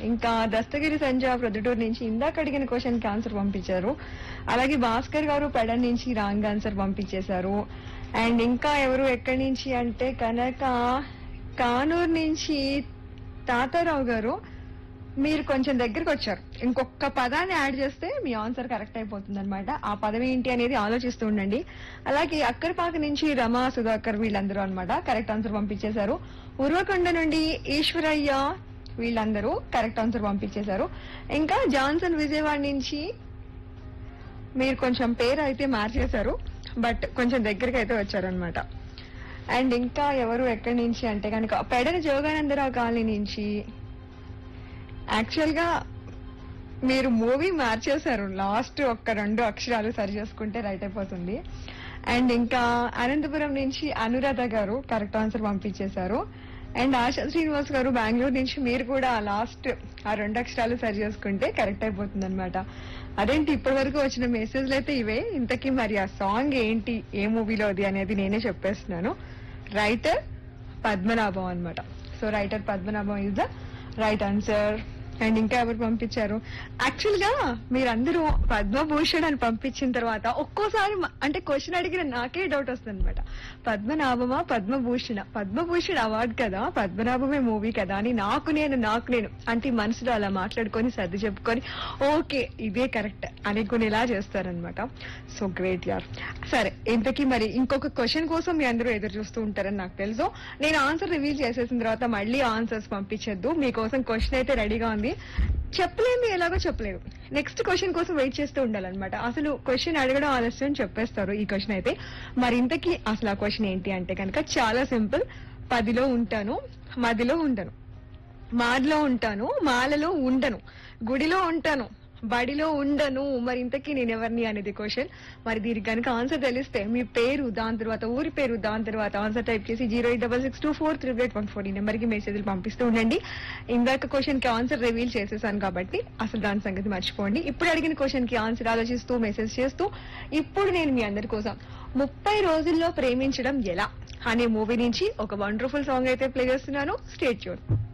ఇంకా దస్తగిరి సంజయ్ ప్రొద్దుటూరు నుంచి ఇందాక అడిగిన క్వశ్చన్ కి ఆన్సర్ పంపించారు అలాగే భాస్కర్ గారు పెడన్ నుంచి రాంగ్ ఆన్సర్ పంపించేశారు అండ్ ఇంకా ఎవరు ఎక్కడి నుంచి అంటే కనుక కానూరు నుంచి తాతారావు గారు మీరు కొంచెం దగ్గరికి వచ్చారు ఇంకొక పదాన్ని యాడ్ చేస్తే మీ ఆన్సర్ కరెక్ట్ అయిపోతుంది అనమాట ఆ పదం ఏంటి అనేది ఆలోచిస్తూ ఉండండి అలాగే అక్కడిపాక నుంచి రమా సుధాకర్ వీళ్ళందరూ అన్నమాట కరెక్ట్ ఆన్సర్ పంపించేశారు ఉర్వకొండ నుండి ఈశ్వరయ్య వీళ్ళందరూ కరెక్ట్ ఆన్సర్ పంపించేశారు ఇంకా జాన్సన్ విజయవాడ నుంచి మీరు కొంచెం పేరు అయితే మార్చేశారు బట్ కొంచెం దగ్గరికి అయితే వచ్చారనమాట అండ్ ఇంకా ఎవరు ఎక్కడి నుంచి అంటే కనుక పెడన జోగానందరావు కాలనీ నుంచి యాక్చువల్ గా మీరు మూవీ మార్చేశారు లాస్ట్ ఒక్క రెండు అక్షరాలు సరి చేసుకుంటే రైట్ అయిపోతుంది అండ్ ఇంకా అనంతపురం నుంచి అనురాధ గారు కరెక్ట్ ఆన్సర్ పంపించేశారు అండ్ ఆశా శ్రీనివాస్ గారు బెంగళూరు నుంచి మీరు కూడా లాస్ట్ ఆ రెండు అక్షరాలు సరి చేసుకుంటే కరెక్ట్ అయిపోతుంది అనమాట అదేంటి ఇప్పటి వరకు వచ్చిన మెసేజ్లు అయితే ఇవే ఇంతకీ మరి ఆ సాంగ్ ఏంటి ఏ మూవీలోది అనేది నేనే చెప్పేస్తున్నాను రైటర్ పద్మనాభం అన్నమాట so writer Padmanabham is the right answer and ఇంకా ఎవరు పంపించారు యాక్చువల్ గా మీరందరూ పద్మభూషణ్ అని పంపించిన తర్వాత ఒక్కోసారి మ- అంటే క్వశ్చన్ అడిగిన నాకే డౌట్ వస్తుంది అనమాట పద్మనాభమా పద్మభూషణ పద్మభూషణ్ అవార్డు కదా పద్మనాభమే మూవీ కదా అని నాకు నేను నాకు నేను అంటే ఈ మనసులో అలా మాట్లాడుకొని సర్ది చెప్పుకొని ఓకే ఇదే కరెక్ట్ అనుకునేలా చేస్తారనమాట సో గ్రేట్ యార్ సరే ఇంతకీ మరి ఇంకొక క్వశ్చన్ కోసం మీ అందరూ ఎదురు చూస్తూ ఉంటారని నాకు తెలుసు నేను ఆన్సర్ రివీల్ చేసేసిన తర్వాత మళ్ళీ ఆన్సర్స్ పంపించొద్దు మీకోసం క్వశ్చన్ అయితే రెడీగా ఉంది చెప్పలేము ఎలాగో చెప్పలేదు నెక్స్ట్ క్వశ్చన్ కోసం వెయిట్ చేస్తూ ఉండాలన్నమాట అసలు క్వశ్చన్ అడగడం ఆలస్యం చెప్పేస్తారు ఈ క్వశ్చన్ అయితే మరి ఇంతకీ అసలు ఆ క్వశ్చన్ ఏంటి అంటే కనుక చాలా సింపుల్ పదిలో ఉంటాను మదిలో ఉండను మాదిలో ఉంటాను మాలలో ఉండను గుడిలో ఉంటాను బడిలో ఉండను మరి ఇంతకీ నేను ఎవరిని అనేది క్వశ్చన్ మరి దీనికి కనుక ఆన్సర్ తెలిస్తే మీ పేరు దాని తర్వాత ఊరి పేరు దాని తర్వాత ఆన్సర్ టైప్ చేసి zero eight double six two four three eight one four ఈ నెంబర్ కి మెసేజ్లు పంపిస్తూ ఉండండి ఇందాక క్వశ్చన్ కి ఆన్సర్ రివీల్ చేసేసాను కాబట్టి అసలు దాని సంగతి మర్చిపోండి ఇప్పుడు అడిగిన క్వశ్చన్ కి ఆన్సర్ ఆలోచిస్తూ మెసేజ్ చేస్తూ ఇప్పుడు నేను మీ అందరి కోసం ముప్పై రోజుల్లో ప్రేమించడం ఎలా అనే మూవీ నుంచి ఒక వండర్ఫుల్ సాంగ్ అయితే ప్లే చేస్తున్నాను స్టేట్ ట్యూన్